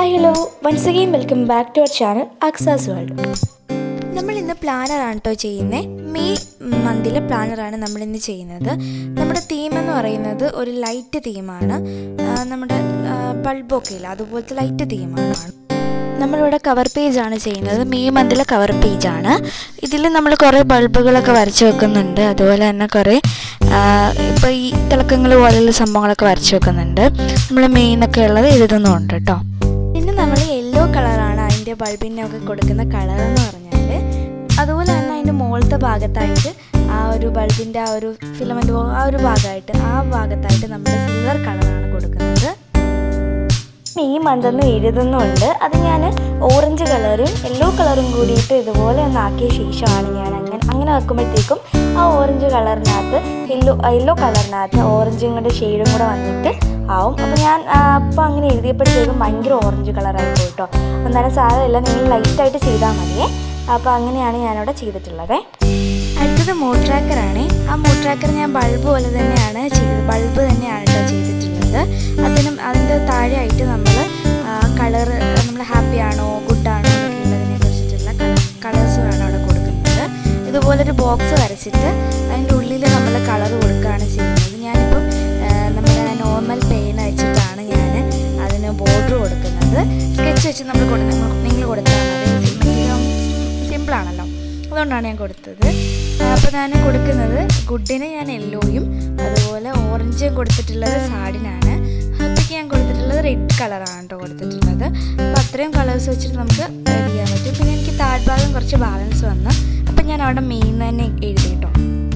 hi hello once again welcome back to our channel അക്സാസ് world നമ്മൾ ഇന്ന് പ്ലാനറാണ് കേട്ടോ ചെയ്യുന്നത് മെയ് മന്തിലെ പ്ലാനറാണ് നമ്മൾ ഇന്ന് ചെയ്യുന്നത് നമ്മുടെ തീം എന്ന് പറയുന്നത് ഒരു ലൈറ്റ് തീമാണ് നമ്മുടെ ബൾബൊക്കെ ഇല്ല അതുപോലത്തെ ലൈറ്റ് തീമാണ് നമ്മളിവിടെ കവർ പേജാണ് ചെയ്യുന്നത് മെയ് മന്തിലെ കവർ പേജാണ് ഇതിൽ നമ്മൾ കുറേ ബൾബുകളൊക്കെ വരച്ച് വെക്കുന്നുണ്ട് അതുപോലെ തന്നെ കുറേ ഇപ്പോൾ ഈ തിളക്കങ്ങൾ പോലെയുള്ള സംഭവങ്ങളൊക്കെ വരച്ച് വെക്കുന്നുണ്ട് നമ്മൾ മെയ് എന്നൊക്കെ ഉള്ളത് എഴുതുന്നുണ്ട് കേട്ടോ പിന്നെ നമ്മൾ യെല്ലോ കളറാണ് അതിൻ്റെ ബൾബിനൊക്കെ കൊടുക്കുന്ന കളർ എന്ന് പറഞ്ഞാൽ അതുപോലെ തന്നെ അതിൻ്റെ മുകളിലത്തെ ഭാഗത്തായിട്ട് ആ ഒരു ബൾബിൻ്റെ ആ ഒരു ഫിലമെൻ്റ് ആ ഒരു ഭാഗമായിട്ട് ആ ഭാഗത്തായിട്ട് നമ്മൾ സിൽവർ കളറാണ് കൊടുക്കുന്നത് ഈ മന്തെന്ന് എഴുതുന്നുണ്ട് അത് ഞാൻ ഓറഞ്ച് കളറും യെല്ലോ കളറും കൂടിയിട്ട് ഇതുപോലെ ഒന്ന് ആക്കിയ ശേഷമാണ് ഞാൻ അങ്ങനെ അങ്ങനെ വെക്കുമ്പോഴത്തേക്കും ആ ഓറഞ്ച് കളറിനകത്ത് യെല്ലോ യെല്ലോ കളറിനകത്ത് ഓറഞ്ചും കൂടെ ഷെയ്ഡും കൂടെ വന്നിട്ട് ആവും അപ്പോൾ ഞാൻ അപ്പോൾ അങ്ങനെ എഴുതിയപ്പോഴത്തേക്കും ഭയങ്കര ഓറഞ്ച് കളറായി പോയി കേട്ടോ എന്നാലും സാരമില്ല നിങ്ങൾ ലൈറ്റായിട്ട് ചെയ്താൽ മതിയേ അപ്പോൾ അങ്ങനെയാണ് ഞാനിവിടെ ചെയ്തിട്ടുള്ളത് അടുത്തത് മോഡ് ട്രാക്കറാണ് ആ മോഡ് ട്രാക്കർ ഞാൻ ബൾബ് പോലെ തന്നെയാണ് ചെയ്തത് ബൾബ് തന്നെയാണ് കേട്ടോ ചെയ്തിട്ടുള്ളത് അതിനും അതിൻ്റെ താഴെയായിട്ട് നമ്മൾ കളർ നമ്മൾ ഹാപ്പി ആണോ ഗുഡ് ആണോ എന്നൊക്കെ ഉള്ളതിനെ കുറിച്ചിട്ടുള്ള കളേഴ്സുമാണ് അവിടെ കൊടുക്കുന്നത് ഇതുപോലൊരു ബോക്സ് വരച്ചിട്ട് അതിൻ്റെ ഉള്ളിൽ നമ്മൾ കളർ കൊടുക്കുകയാണ് ചെയ്യുന്നത് ഞാനിപ്പം നമ്മുടെ നോർമൽ പെയിൻ വെച്ചിട്ടാണ് ഞാൻ അതിന് ബോർഡർ കൊടുക്കുന്നത് സ്കെച്ച് വെച്ച് നമ്മൾ കൊടു നിങ്ങൾ കൊടുത്താൽ മതി സിമ്പിളാണല്ലോ അതുകൊണ്ടാണ് ഞാൻ കൊടുത്തത് അപ്പോൾ ഞാൻ കൊടുക്കുന്നത് ഗുഡിന് ഞാൻ യെല്ലോയും അതുപോലെ ഓറഞ്ചും കൊടുത്തിട്ടുള്ളത് സാഡിനാണ് ഹാപ്പിക്ക് ഞാൻ കൊടുത്തിട്ടുള്ളത് റെഡ് കളറാണ് കേട്ടോ കൊടുത്തിട്ടുള്ളത് അപ്പോൾ അത്രയും കളേഴ്സ് വെച്ചിട്ട് നമുക്ക് റെഡി ചെയ്യാൻ പറ്റും പിന്നെ എനിക്ക് താഴ്ഭാഗം കുറച്ച് ബാലൻസ് വന്നു അപ്പം ഞാൻ അവിടെ മെയിൻ തന്നെ എഴുതി കേട്ടോ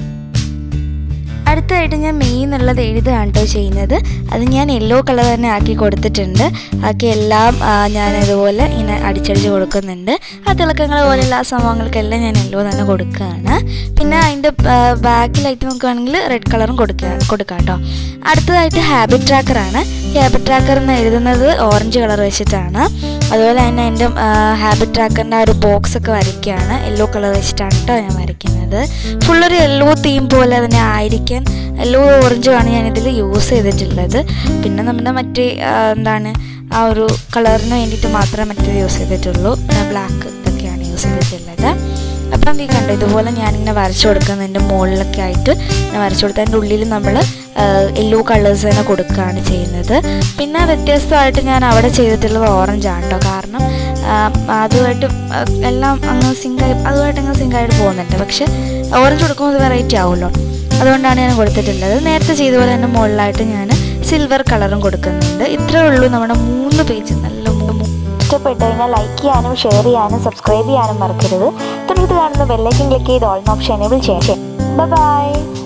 അടുത്തതായിട്ട് ഞാൻ മെയിൻ എന്നുള്ളത് എഴുതുകയാണ് കേട്ടോ ചെയ്യുന്നത് അത് ഞാൻ യെല്ലോ കളർ തന്നെ ആക്കി കൊടുത്തിട്ടുണ്ട് ആക്കി എല്ലാം ഞാൻ ഇതുപോലെ ഇങ്ങനെ അടിച്ചടിച്ച് കൊടുക്കുന്നുണ്ട് ആ തിളക്കങ്ങൾ പോലെയുള്ള ആ സംഭവങ്ങൾക്കെല്ലാം ഞാൻ യെല്ലോ തന്നെ കൊടുക്കുകയാണ് പിന്നെ അതിൻ്റെ ബാക്കിലായിട്ട് നോക്കുകയാണെങ്കിൽ റെഡ് കളറും കൊടുക്കുക കൊടുക്കാം കേട്ടോ അടുത്തതായിട്ട് ഹാബിറ്റ് ട്രാക്കറാണ് ഹാബിറ്റ് ട്രാക്കർ എന്ന് എഴുതുന്നത് ഓറഞ്ച് കളർ വെച്ചിട്ടാണ് അതുപോലെ തന്നെ എൻ്റെ ഹാബിറ്റ് ട്രാക്കറിൻ്റെ ആ ഒരു ബോക്സ് ഒക്കെ വരയ്ക്കുകയാണ് യെല്ലോ കളർ വെച്ചിട്ടാണ് കേട്ടോ ഞാൻ വരയ്ക്കുന്നത് ഫുള്ളൊരു യെല്ലോ തീം പോലെ തന്നെ ആയിരിക്കാൻ യെല്ലോ ഓറഞ്ചുമാണ് ഞാനിതിൽ യൂസ് ചെയ്തിട്ടുള്ളത് പിന്നെ നമ്മുടെ മറ്റേ എന്താണ് ആ ഒരു കളറിന് വേണ്ടിയിട്ട് മാത്രമേ മറ്റേത് യൂസ് ചെയ്തിട്ടുള്ളൂ പിന്നെ ബ്ലാക്ക് ഇതൊക്കെയാണ് യൂസ് ചെയ്തിട്ടുള്ളത് അപ്പം ഈ കണ്ടോ ഇതുപോലെ ഞാനിങ്ങനെ വരച്ചു കൊടുക്കുന്നുണ്ട് മുകളിലൊക്കെ ആയിട്ട് ഞാൻ വരച്ചു കൊടുത്ത് അതിൻ്റെ ഉള്ളിൽ നമ്മൾ യെല്ലോ കളേഴ്സ് തന്നെ കൊടുക്കുകയാണ് ചെയ്യുന്നത് പിന്നെ വ്യത്യസ്തമായിട്ട് ഞാൻ അവിടെ ചെയ്തിട്ടുള്ളത് ഓറഞ്ച് ആണ് കേട്ടോ കാരണം അതുമായിട്ട് എല്ലാം അങ്ങ് സിങ്കായി അതുമായിട്ട് അങ്ങ് സിങ്കായിട്ട് പോകുന്നുണ്ട് പക്ഷെ ഓറഞ്ച് കൊടുക്കുമ്പോൾ വെറൈറ്റി ആവുമല്ലോ അതുകൊണ്ടാണ് ഞാൻ കൊടുത്തിട്ടുള്ളത് നേരത്തെ ചെയ്ത പോലെ തന്നെ മുകളിലായിട്ട് ഞാൻ സിൽവർ കളറും കൊടുക്കുന്നുണ്ട് ഇത്രേ ഉള്ളൂ നമ്മുടെ മൂന്ന് പേജ് നല്ല ഇഷ്ടപ്പെട്ടു കഴിഞ്ഞാൽ ലൈക്ക് ചെയ്യാനും ഷെയർ ചെയ്യാനും സബ്സ്ക്രൈബ് ചെയ്യാനും മറക്കരുത് തുടർന്ന് കാണുന്ന ബെല്ലൈക്കൻ ക്ലിക്ക് ചെയ്ത് ഓൾ ഓപ്ഷൻ എനേബിൾ ചെയ്യാം ബൈ